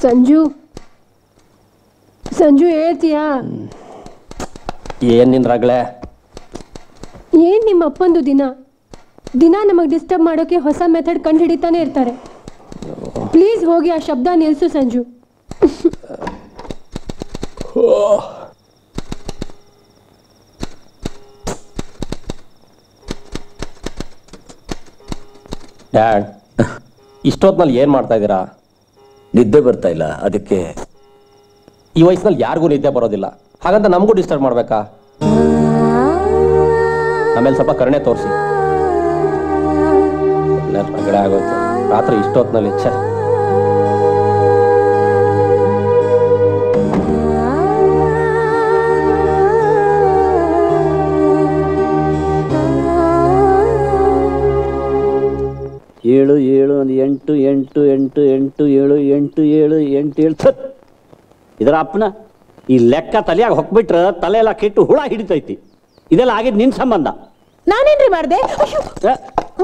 ಸಂಜು ಸಂಜು ಹೇಳ್ತೀಯಾ ಏನ್ ನಿಂದ್ರಾಗ್ಲೆ ಏನ್ ನಿಮ್ಮ ಅಪ್ಪಂದು ದಿನ ದಿನ ನಮಗೆ ಡಿಸ್ಟರ್ಬ್ ಮಾಡೋಕೆ ಹೊಸ ಮೆಥಡ್ ಕಂಡು ಹಿಡಿತಾನೆ ಇರ್ತಾರೆ ಪ್ಲೀಸ್ ಹೋಗಿ ಆ ಶಬ್ದ ನಿಲ್ಸು ಸಂಜು ಡ್ಯಾಡ್ ಇಷ್ಟೊತ್ನಲ್ಲಿ ಏನ್ ಮಾಡ್ತಾ ಇದ್ದೀರಾ ನಿದ್ದೆ ಬರ್ತಾ ಇಲ್ಲ ಅದಕ್ಕೆ ಈ ವಯಸ್ಸಿನಲ್ಲಿ ಯಾರಿಗೂ ನಿದ್ದೆ ಬರೋದಿಲ್ಲ ಹಾಗಂತ ನಮಗೂ ಡಿಸ್ಟರ್ಬ್ ಮಾಡ್ಬೇಕಾ ಆಮೇಲೆ ಸ್ವಲ್ಪ ಕರುಣೆ ತೋರಿಸಿ ರಗಡೆ ಆಗೋಯ್ತು ರಾತ್ರಿ ಇಷ್ಟೊತ್ನಲ್ಲಿ ಛೆ ಏಳು ಏಳು ಒಂದು ಎಂಟು ಎಂಟು ಎಂಟು ಎಂಟು ಏಳು ಎಂಟು ಏಳು ಎಂಟು ಏಳು ಥತ್ ಇದರ ಅಪ್ಪನ ಈ ಲೆಕ್ಕ ತಲೆಯಾಗ ಹೊಕ್ಬಿಟ್ರೆ ತಲೆ ಎಲ್ಲ ಕೆಟ್ಟು ಹುಳ ಹಿಡಿತೈತಿ ಇದೆಲ್ಲ ಆಗಿದ್ ನಿನ್ ಸಂಬಂಧ ನಾನೇನ್ರಿ ಮಾಡ್ದೆ ಏ?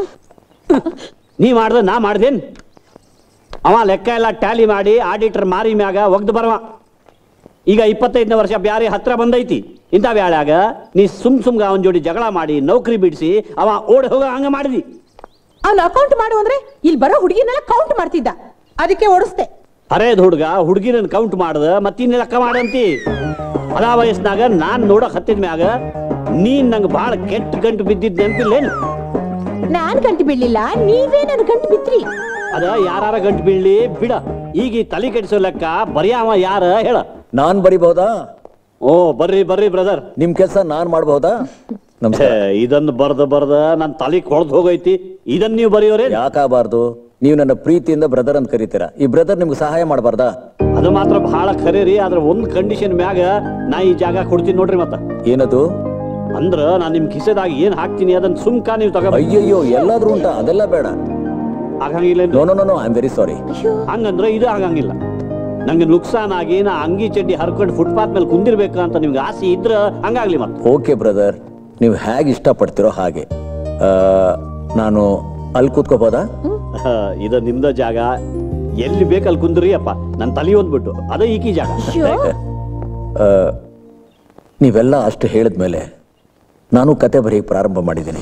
ನೀ ಮಾಡ್ದೆ ನಾ ಮಾಡ್ದೇನ್ ಅವ ಲೆಕ್ಕ ಎಲ್ಲ ಟ್ಯಾಲಿ ಮಾಡಿ ಆಡಿಟರ್ ಮಾರಿ ಮ್ಯಾಗ ಒಗ್ದು ಬರವ ಈಗ ಇಪ್ಪತ್ತೈದನೇ ವರ್ಷ ಬ್ಯಾರೆ ಹತ್ರ ಬಂದೈತಿ ಇಂಥ ಬ್ಯಾಳ್ಯಾಗ ನೀ ಸುಮ್ ಸುಮ್ಗ ಅವನ ಜೋಡಿ ಜಗಳ ಮಾಡಿ ನೌಕರಿ ಬಿಡಿಸಿ ಅವ ಓಡಿ ಹೋಗ ಹಂಗ ಮಾಡಿದಿ ಅವ್ನ ಅಕೌಂಟ್ ಮಾಡು ಅಂದ್ರೆ ಇಲ್ಲಿ ಬರೋ ಹುಡುಗಿನೆಲ್ಲ ಕೌಂಟ್ ಮಾಡ್ತಿದ್ದ ಅದಕ್ಕೆ ಓಡಿಸ್ದೆ ಅರೇದ್ ಹುಡುಗ ಹುಡುಗಿನ ಕೌಂಟ್ ಮಾಡ್ದ ಮತ್ತಿನ್ನ ಲೆಕ್ಕ ಮಾಡಂತಿ ಅದ ವಯಸ್ಸಿನಾಗ ನಾನ್ ನೋಡಕ್ ಹತ್ತಿದ ಮ್ಯಾಗ ನೀನ್ ನಂಗೆ ಭಾಳ ಕೆಟ್ಟ ಗಂಟು ಬಿದ್ದಿದ್ ನೆನಪಿಲ್ಲೇನು ನಾನ್ ಗಂಟು ಬೀಳ್ಲಿಲ್ಲ ನೀವೇ ನನ್ ಗಂಟು ಬಿದ್ರಿ ಅದ ಯಾರ ಗಂಟು ಬೀಳ್ಲಿ ಬಿಡ ಈಗ ಈ ತಲೆ ಕೆಡಿಸೋ ಲೆಕ್ಕ ಬರಿಯಾವ ಯಾರ ಹೇಳ ನಾನ್ ಬರಿಬಹುದಾ ಓ ಬರ್ರಿ ಬರ್ರಿ ಬ್ರದರ್ ನಿಮ್ ಕೆಲಸ ನಾನ್ ಮಾಡಬಹುದಾ ನಮಸ್ಕಾರ ಇದನ್ನ ಬರ್ದ ಬರ್ದ ನನ್ ತಲೆ ಕೊಳ್ದ್ ಹೋಗೈತಿ ಇದನ್ನ ನೀವು ಬರೆಯೋರೇ ಯಾಕಾಗಬಾರ್ದು ನೀವು ನನ್ನ ಪ್ರೀತಿಯಿಂದ ಬ್ರದರ್ ಅಂತ ಕರೀತೀರಾ ಈ ಬ್ರದರ್ ನಿಮ್ಗೆ ಸಹಾಯ ಮಾಡಬಾರ್ದಾ ಅದು ಮಾತ್ರ ಬಹಳ ಖರೆ ರೀ ಆದ್ರೆ ಒಂದ್ ಕಂಡೀಷನ್ ಮ್ಯಾಗ ನಾ ಈ ಜಾಗ ಕೊಡ್ತೀನಿ ನೋಡ್ರಿ ಮತ್ತ ಏನದು ಅಂದ್ರ ನಾನ್ ನಿಮ್ ಕಿಸೆದಾಗ ಏನ್ ಹಾಕ್ತೀನಿ ಅದನ್ನ ಸುಮ್ಕ ನೀವು ತಗೋ ಅಯ್ಯಯ್ಯೋ ಎಲ್ಲಾದ್ರೂ ಉಂಟಾ ಅದೆಲ್ಲ ಬೇಡ ಆಗಂಗಿಲ್ಲ no no no I am very sorry ಹಂಗಂದ್ರೆ ಇದು ಆಗಂಗಿಲ್ಲ ನಂಗೆ ನುಕ್ಸಾನ್ ಆಗಿ ನಾ ಅಂಗಿ ಚಡ್ಡಿ ಹರ್ಕೊಂಡು ಫುಟ್ಪಾತ್ ಮೇಲೆ ಕುಂದಿರ್ಬೇಕು ಅಂತ ನಿಮ್ಗೆ ಆಸೆ ಇದ್ರ ಹಂಗಾಗ್ಲಿ ಮತ್ತೆ ಓಕೆ ಬ್ರದರ್ ನೀವು ಹೇಗೆ ಇಷ್ಟಪಡ್ತಿರೋ ಹಾಗೆ ಆ, ನಾನು ಅಲ್ಲಿ ಕೂತ್ಕೋಬೋದಾ ಇದು ನಿಮ್ದ ಜಾಗ ಎಲ್ಲಿ ಬೇಕಲ್ಲಿ ಕುಂದ್ರಿ ಅಪ್ಪ ನನ್ ತಲೆ ಒಂದ್ಬಿಟ್ಟು ಅದ ಈಕಿ ಜಾಗ ಆ, ನೀವೆಲ್ಲ ಅಷ್ಟು ಹೇಳಿದ್ಮೇಲೆ ನಾನು ಕತೆ ಬರೆಯಕ್ಕೆ ಪ್ರಾರಂಭ ಮಾಡಿದ್ದೀನಿ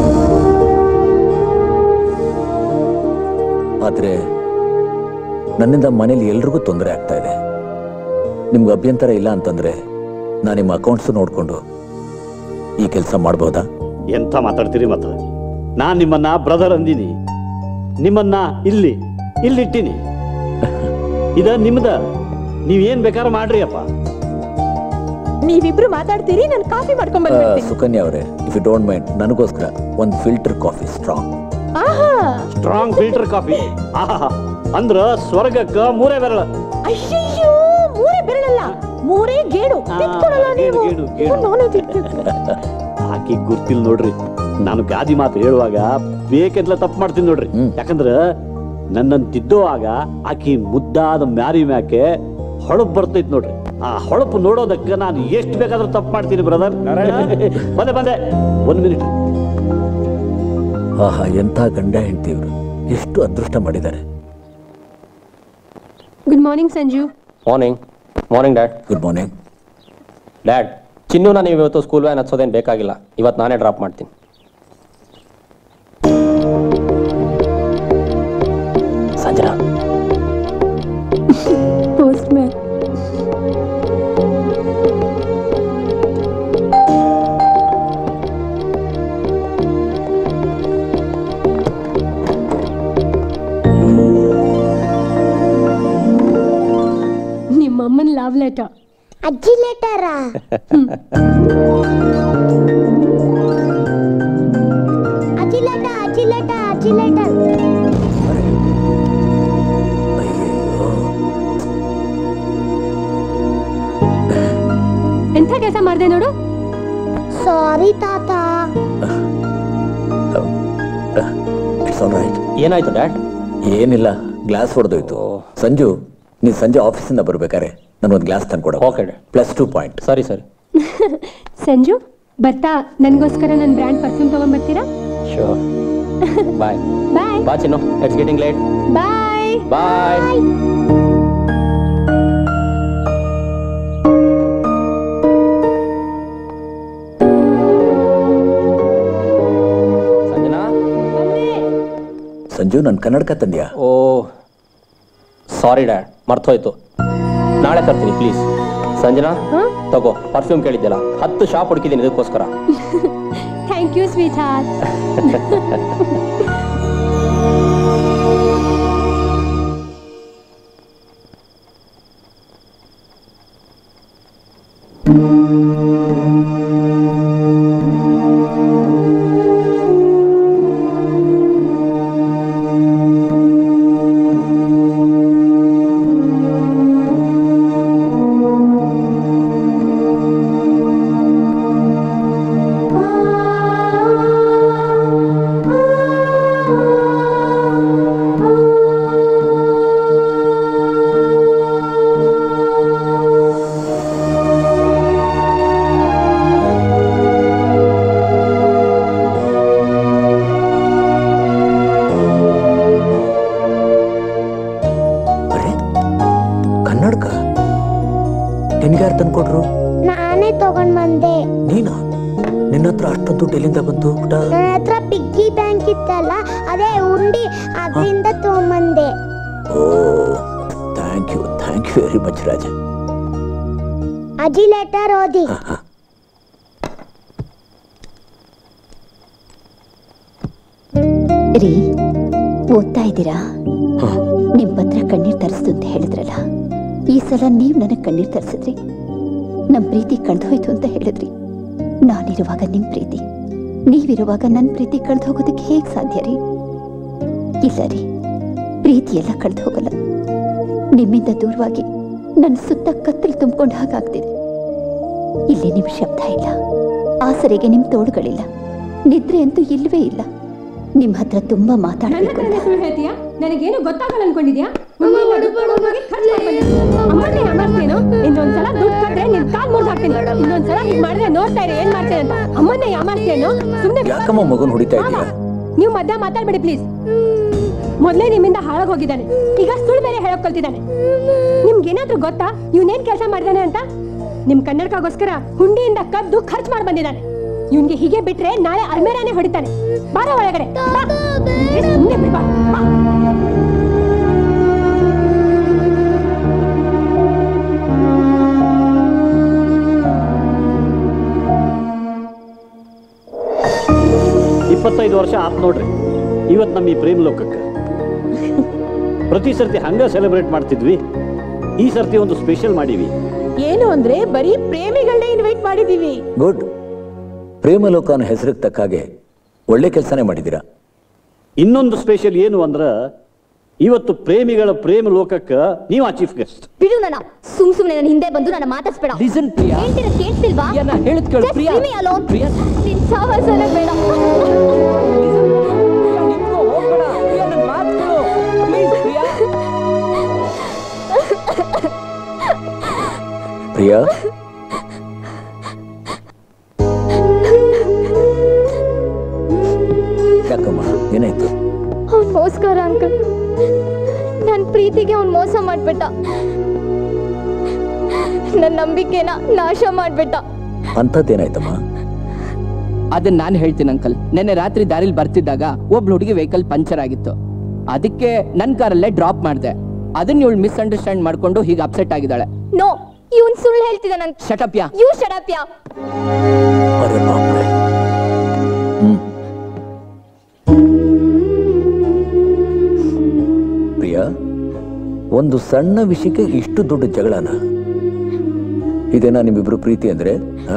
ಆದರೆ ನನ್ನಿಂದ ಮನೇಲಿ ಎಲ್ರಿಗೂ ತೊಂದರೆ ಆಗ್ತಾ ಇದೆ ನಿಮ್ಗೆ ಅಭ್ಯಂತರ ಇಲ್ಲ ಅಂತಂದ್ರೆ ನಾನು ನಿಮ್ಮ ಅಕೌಂಟ್ಸ್ ನೋಡಿಕೊಂಡು ಈ ಕೆಲಸ ಮಾಡ್ಬೋದಾ ಎಂತ ಮಾತಾಡ್ತೀರಿ ಮತ್ತ ನಾನ್ ನಿಮ್ಮನ್ನ ಬ್ರದರ್ ಅಂದಿನಿ ನಿಮ್ಮನ್ನ ಇಲ್ಲಿ ಇಲ್ಲಿಟ್ಟಿನಿ ಇದ ನಿಮ್ದ ನೀವೇನ್ ಬೇಕಾದ್ರೆ ಮಾಡ್ರಿ ಅಪ್ಪ ನೀವಿಬ್ರು ಮಾತಾಡ್ತೀರಿ ನಾನು ಕಾಫಿ ಮಾಡ್ಕೊಂಡ್ ಆ, ಬಂದ್ಬಿಡ್ತೀನಿ ಸುಕನ್ಯಾ ಅವರೇ ಇಫ್ ಯು ಡೋಂಟ್ ಮೈಂಡ್ ನನಗೋಸ್ಕರ ಒಂದು ಫಿಲ್ಟರ್ ಕಾಫಿ ಸ್ಟ್ರಾಂಗ್ ಆಹಾ ಸ್ಟ್ರಾಂಗ್ ಫಿಲ್ಟರ್ ಕಾಫಿ ಆಹಾ ಅಂದ್ರ ಸ್ವರ್ಗಕ್ಕ ಮೂರೇ ಬೆರಳ ಅಯ್ಯಯ್ಯೋ ಮೂರೇ ಬೆರಳಲ್ಲ ಮೂರೇ ಗೇಡು ಆ, ತಿನ್ಕೊಳಲ್ಲ ಗೇಡು, ನೀವು ಗೇಡು, ಗೇಡು. ನಾನು ತಿನ್ಬೇಕು. ಆಕಿ ಗುರ್ತಿಲ್ ನೋಡ್ರಿ ನಾನು ಗಾದಿ ಮಾತು ಹೇಳುವಾಗ ಬೇಕೆದ್ಲ ತಪ್ಪು ಮಾಡ್ತೀನಿ ನೋಡ್ರಿ ಯಾಕಂದ್ರ ನನ್ನನ್ ತಿದ್ದೋವಾಗ ಆಕಿ ಮುದ್ದಾದ ಮ್ಯಾರಿ ಮ್ಯಾಕೆ ಹೊಳಪ್ ಬರ್ತೈತ್ ನೋಡ್ರಿ ಆ ಹೊಳಪು ನೋಡೋದಕ್ಕೆ ನಾನು ಎಷ್ಟು ಬೇಕಾದ್ರೂ ತಪ್ಪು ಮಾಡ್ತೀನಿ ಬ್ರದರ್ ಬಂದೆ ಬಂದೆ ಒಂದ್ ಮಿನಿಟ್ ಆಹಾ ಎಂಥ ಗಂಡ ಹೆಂಡತಿ ಇವರು ಎಷ್ಟು ಅದೃಷ್ಟ ಮಾಡಿದ್ದಾರೆ good morning Sanju morning morning dad good morning dad ಚಿನ್ನೂನ ನೀವು ಇವತ್ತು ಸ್ಕೂಲ್ ವ್ಯಾನ್ ಹಚ್ಚೋದೇನು ಬೇಕಾಗಿಲ್ಲ ಇವತ್ತು ನಾನೇ ಡ್ರಾಪ್ ಮಾಡ್ತೀನಿ ಸಂಜನಾ ಪೋಸ್ಟ್ ಮ್ಯಾನ್ ನಿಮ್ಮಮ್ಮನ ಲವ್ ಲೆಟರ್ ಅಜ್ಜಿ ಲೆಟರ ಅಜ್ಜಿ ಲೆಟ ಅಜ್ಜಿ ಲೆಟ ಅಜ್ಜಿ ಲೆಟರ್ ಎಂಥ ಕೆಲಸ ಮಾಡಿದೆ ನೋಡು ಸಾರಿ ತಾತ ಇಟ್ಸ್ ಆಲ್ ರೈಟ್ ಏನಾಯ್ತು ಡ್ಯಾಡ್ ಏನಿಲ್ಲ ಗ್ಲಾಸ್ ಹೊಡೆದೋಯ್ತು ಸಂಜು ನೀನ್ ಸಂಜೆ ಆಫೀಸಿಂದ ಬರ್ಬೇಕಾರೆ ನನಗೊಂದು ಗ್ಲಾಸ್ ತಂದ್ಕೊಡ ಓಕೆ ಪ್ಲಸ್ ಟೂ ಪಾಯಿಂಟ್ ಸರಿ ಸರಿ ಸಂಜು ಬರ್ತಾ ನನಗೋಸ್ಕರ ನನ್ನ ಬ್ರ್ಯಾಂಡ್ ಪರ್ಫ್ಯೂಮ್ ತಗೊಂಡ್ಬರ್ತೀರಾ ಶೋರ್ ಬಾಯ್ ಬಾಯ್ ಬಾ Chinnu it's getting late bye bye Sanju ನನ್ನ ಕನ್ನಡಕ ತಂದ್ಯಾ ಓ ಸಾರಿ ಡ್ಯಾಡ್ ಮರ್ತೋಯ್ತು ನಾಳೆ ತರ್ತೀನಿ ಪ್ಲೀಸ್ ಸಂಜನಾ ತಗೋ ಪರ್ಫ್ಯೂಮ್ ಕೇಳಿದ್ದೆಲ್ಲ ಹತ್ತು ಶಾಪ್ ಹುಡುಕಿದ್ದೀನಿ ಇದಕ್ಕೋಸ್ಕರ ಥ್ಯಾಂಕ್ ಯು ಸ್ವೀಟ್ ಹಾರ್ಟ್ ಅರೆ ಕನ್ನಡಕ ನಿನ್ಗೆ ಯಾರು ತಂದ್ಕೊಟ್ರು ನಾನೇ ತಗೊಂಡ್ ಬಂದೆ ನೀನಾ ನಿನ್ನ ಹತ್ರ ಅಷ್ಟೊಂದು ದುಡ್ಡು ಎಲ್ಲಿಂದ ಬಂತು ಪುಟ ನನ್ನ ಹತ್ರ ಪಿಗ್ಗಿ ಬ್ಯಾಂಕ್ ಇತ್ತಲ್ಲ ಅದೇ ಉಂಡಿ ಅದರಿಂದ ತಗೊಂಬಂದೆ ಓ thank you thank you very much Raja ಅಜ್ಜಿ ಲೆಟರ್ ಓದಿ ರೀ ಓದ್ತಾ ಇದ್ದೀರಾ ನಿಮ್ ಪತ್ರ ಕಣ್ಣೀರ್ ತರಿಸ್ತು ಅಂತ ಹೇಳಿದ್ರಲ್ಲ ಈ ಸಲ ನೀವ್ ನನಗ್ ಕಣ್ಣೀರ್ ತರಿಸಿದ್ರಿ ನಮ್ ಪ್ರೀತಿ ಕಳ್ದು ಹೋಯ್ತು ಅಂತ ಹೇಳಿದ್ರಿ ನಾನಿರುವಾಗ ನಿಮ್ ಪ್ರೀತಿ ನೀವಿರುವಾಗ ನನ್ ಪ್ರೀತಿ ಕಳ್ದು ಹೋಗೋದಕ್ಕೆ ಹೇಗ್ ಸಾಧ್ಯ ರೀ ಇಲ್ಲ ರೀ ಪ್ರೀತಿ ಎಲ್ಲ ಕಳ್ದು ಹೋಗಲ್ಲ ನಿಮ್ಮಿಂದ ದೂರವಾಗಿ ನನ್ನ ಸುತ್ತ ಕತ್ತಲು ತುಂಬಿಕೊಂಡ ಹಾಗಾಗ್ತಿದೆ ಇಲ್ಲಿ ನಿಮ್ ಶಬ್ದ ಇಲ್ಲ ಆಸರೆಗೆ ನಿಮ್ ತೋಳುಗಳಿಲ್ಲ ನಿದ್ರೆ ಅಂತೂ ಇಲ್ವೇ ಇಲ್ಲ ನಿಮ್ ಹತ್ರ ತುಂಬಾ ನನ್ನ ಮಾತಾಡ್ಬೇಕು ಹತ್ರನೇ ಅಂತ. ಸುಳ್ಳು ಹೇಳ್ತೀಯಾ ನನಗೇನು ಗೊತ್ತಾಗಲ್ಲ ಅನ್ಕೊಂಡಿದ್ಯಾ ಅಮ್ಮನೇ ಯಾಮಾರ್ಸ್ತೇನೋ ಇನ್ನೊಂದ್ಸಲ ದುಡ್ಡು ಕಟ್ರೆ ನಿನ್ ಕಾಲ್ ಮುರ್ದ್ ಹಾಕ್ತೀನಿ ಇನ್ನೊಂದ್ಸಲ ಹೀಗ್ ಮಾಡಿದ್ರೆ ನೋಡ್ತಾ ಇರಿ ಏನ್ ಮಾಡ್ತೇನೆ ಅಂತ ಅಮ್ಮನೇ ಯಾಮಾರ್ಸ್ತೇನೋ ಸುಮ್ನೆ ಯಾಕಮ್ಮ ಮಗನ್ ಹೊಡಿತಾ ಇದೀಯಾ ನೀವು ಮಧ್ಯ ಮಾತಾಡ್ಬೇಡಿ ಪ್ಲೀಸ್ ಮೊದ್ಲೇ ನಿಮ್ಮಿಂದ ಹಾಳಾಗ್ ಹೋಗಿದ್ದಾನೆ ಈಗ ಸುಳ್ಳು ಬೇರೆ ಹೇಳಕ್ ಕಲ್ತಿದ್ದಾನೆ ನಿಮ್ಗೇನಾದ್ರೂ ಗೊತ್ತಾ ಇವ್ನೇನ್ ಕೆಲಸ ಮಾಡಿದಾನೆ ಅಂತ ನಿಮ್ ಕನ್ನಡಕ್ಕಾಗೋಸ್ಕರ ಹುಂಡಿಯಿಂದ ಕದ್ದು ಖರ್ಚು ಮಾಡಿ ಬಂದಿದ್ದಾನೆ ಇವ್ನ್ಗೆ ಹೀಗೆ ಬಿಟ್ರೆ ನಾಳೆ ಅಲ್ಮೇರಾನೇ ಹೊಡಿತಾನೆ ಬಾರ ಒಳಗಡೆ ಬಾ. ಏ, ಸುಮ್ನೆ ಬಿಡ್ ಬಾ. ಬಾ. ಇಪ್ಪತ್ತೈದು ವರ್ಷ ಆತ್ ನೋಡ್ರಿ ಇವತ್ತು ನಮ್ಮ ಈ ಪ್ರೇಮ ಲೋಕಕ್ಕೆ ಪ್ರತಿ ಸರ್ತಿ ಹಂಗ ಸೆಲೆಬ್ರೇಟ್ ಮಾಡ್ತಿದ್ವಿ ಈ ಸರ್ತಿ ಒಂದು ಸ್ಪೆಷಲ್ ಮಾಡೀವಿ ಏನು ಅಂದ್ರೆ ಬರೀ ಪ್ರೇಮಿಗಳನ್ನೇ ಇನ್ವೈಟ್ ಮಾಡಿದೀವಿ ಗುಡ್ ಪ್ರೇಮಲೋಕನ ಹೆಸರಿಗೆ ತಕ್ಕ ಹಾಗೆ ಒಳ್ಳೆ ಕೆಲಸನೇ ಮಾಡಿದ್ದೀರಾ ಇನ್ನೊಂದು ಸ್ಪೆಷಲ್ ಏನು ಅಂದ್ರ ಇವತ್ತು ಪ್ರೇಮಿಗಳ ಪ್ರೇಮ ಲೋಕಕ್ಕೆ ನೀವು ಆ ಚೀಫ್ ಗೆಸ್ಟ್ ಬಿಡು ನನ್ನ ಸುಮ್ ಸುಮ್ನೆ ನನ್ನ ಹಿಂದೆ ಬಂದು ನನ್ನ ಮಾತಾಡ್ಸ್ಬೇಡ ಲಿಸನ್ ಪ್ರಿಯಾ ಹೇಳ್ತೀರ ಕೇಳ್ತಿಲ್ವಾ ಪ್ರಿಯಾ ನಾ ಹೇಳಿದ್ ಕೇಳು Just Priya leave me alone. Priya ನಿನ್ ಸಹವಾಸನೇ ಬೇಡ ನಿಂತ್ಕೋ ಹೋಗ್ಬೇಡ ಪ್ರಿಯಾ ನನ್ ಮಾತು ಕೇಳು ಪ್ಲೀಸ್ ಪ್ರಿಯಾ ಪ್ರಿಯಾ ಯಾಕಮ್ಮ ಏನಾಯ್ತು ಅವ್ನ್ ಮೋಸ್ಕರ ಅಂಕಲ್ ನನ್ ಪ್ರೀತಿಗೆ ಅವ್ನ್ ಮೋಸ ಮಾಡ್ಬಿಟ್ಟ ನನ್ನ ನಂಬಿಕೆನ ನಾಶ ಮಾಡ್ಬಿಟ್ಟ ಅಂಥದ್ದೇನಾಯ್ತಮ್ಮ ಅದನ್ನ ನಾನು ಹೇಳ್ತೀನಿ ಅಂಕಲ್ ನೆನ್ನೆ ರಾತ್ರಿ ದಾರಿಲಿ ಬರ್ತಿದ್ದಾಗ ಒಬ್ಳು ಹುಡುಗಿ ವೆಹಿಕಲ್ ಪಂಚರ್ ಆಗಿತ್ತು ಅದಕ್ಕೆ ನನ್ನ ಕಾರಲ್ಲೇ ಡ್ರಾಪ್ ಮಾಡಿದೆ ಅದನ್ನ ಇವಳು ಮಿಸ್ಅಂಡರ್ಸ್ಟ್ಯಾಂಡ್ ಮಾಡ್ಕೊಂಡು ಹೀಗೆ ಅಪ್ಸೆಟ್ ಆಗಿದ್ದಾಳೆ ನೋ ಇವನ್ ಸುಳ್ಳು ಹೇಳ್ತಿದ್ದ ನನ್ ಶಟಪ್ಯ ಯು ಶಡಪ್ಯ ಅರೆ ಬಾಪ್ರೆ ಹ್ಮ್ ಪ್ರಿಯಾ ಒಂದು ಸಣ್ಣ ವಿಷಯಕ್ಕೆ ಇಷ್ಟು ದೊಡ್ಡ ಜಗಳನ ಇದೇನಾ ನಿಮ್ಮಿಬ್ರು ಪ್ರೀತಿ ಅಂದ್ರೆ ಆ?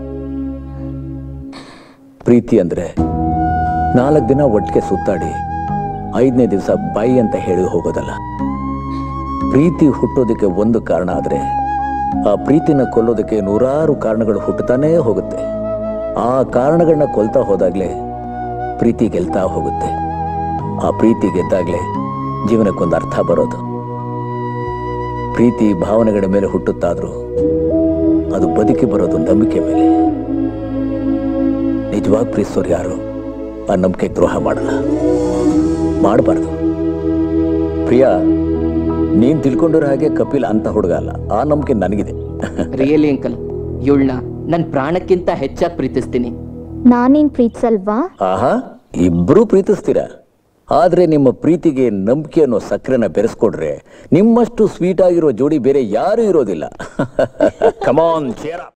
ಪ್ರೀತಿ ಅಂದ್ರೆ ನಾಲ್ಕು ದಿನ ಒಟ್ಟಿಗೆ ಸುತ್ತಾಡಿ ಐದನೇ ದಿವಸ ಬೈ ಅಂತ ಹೇಳಿ ಹೋಗೋದಲ್ಲ ಪ್ರೀತಿ ಹುಟ್ಟೋದಕ್ಕೆ ಒಂದು ಕಾರಣ ಆದ್ರೆ ಆ ಪ್ರೀತಿನ ಕೊಲ್ಲೋದಕ್ಕೆ ನೂರಾರು ಕಾರಣಗಳು ಹುಟ್ಟುತ್ತಾನೇ ಹೋಗುತ್ತೆ ಆ ಕಾರಣಗಳನ್ನ ಕೊಲ್ತಾ ಹೋದಾಗ್ಲೇ ಪ್ರೀತಿ ಗೆಲ್ತಾ ಹೋಗುತ್ತೆ ಆ ಪ್ರೀತಿ ಗೆದ್ದಾಗ್ಲೇ ಜೀವನಕ್ಕೊಂದು ಅರ್ಥ ಬರೋದು ಪ್ರೀತಿ ಭಾವನೆಗಳ ಮೇಲೆ ಹುಟ್ಟುತ್ತಾದ್ರೂ ಅದು ಬದುಕಿ ಬರೋದು ನಂಬಿಕೆ ಮೇಲೆ ನಿಜವಾಗಿ ಪ್ರೀತಿಸೋರು ಯಾರು ಆ ನಂಬಿಕೆ ದ್ರೋಹ ಮಾಡಲ್ಲ ಮಾಡಬಾರ್ದು ಪ್ರಿಯಾ ನೀನ್ ತಿಳ್ಕೊಂಡಿರೋ ಹಾಗೆ ಕಪಿಲ್ ಅಂತ ಹುಡುಗ ಅಲ್ಲ ಆ ನಂಬಿಕೆ ನನಗಿದೆ ರಿಯಲಿ ಅಂಕಲ್ ಇವಳನ್ನ ನನ್ನ ಪ್ರಾಣಕ್ಕಿಂತ ಹೆಚ್ಚಾಗಿ ಪ್ರೀತಿಸ್ತೀನಿ ನಾನೇನ್ ಪ್ರೀತಿಸಲ್ವಾ ಆಹಾ ಇಬ್ರು ಪ್ರೀತಿಸ್ತೀರಾ ಆದ್ರೆ ನಿಮ್ಮ ಪ್ರೀತಿಗೆ ನಂಬಿಕೆ ಅನ್ನೋ ಸಕ್ಕರೆನ ಬೆರೆಸ್ಕೊಡ್ರೆ ನಿಮ್ಮಷ್ಟು ಸ್ವೀಟ್ ಆಗಿರೋ ಜೋಡಿ ಬೇರೆ ಯಾರೂ ಇರೋದಿಲ್ಲ ಕಮಾನ್ ಚೇರ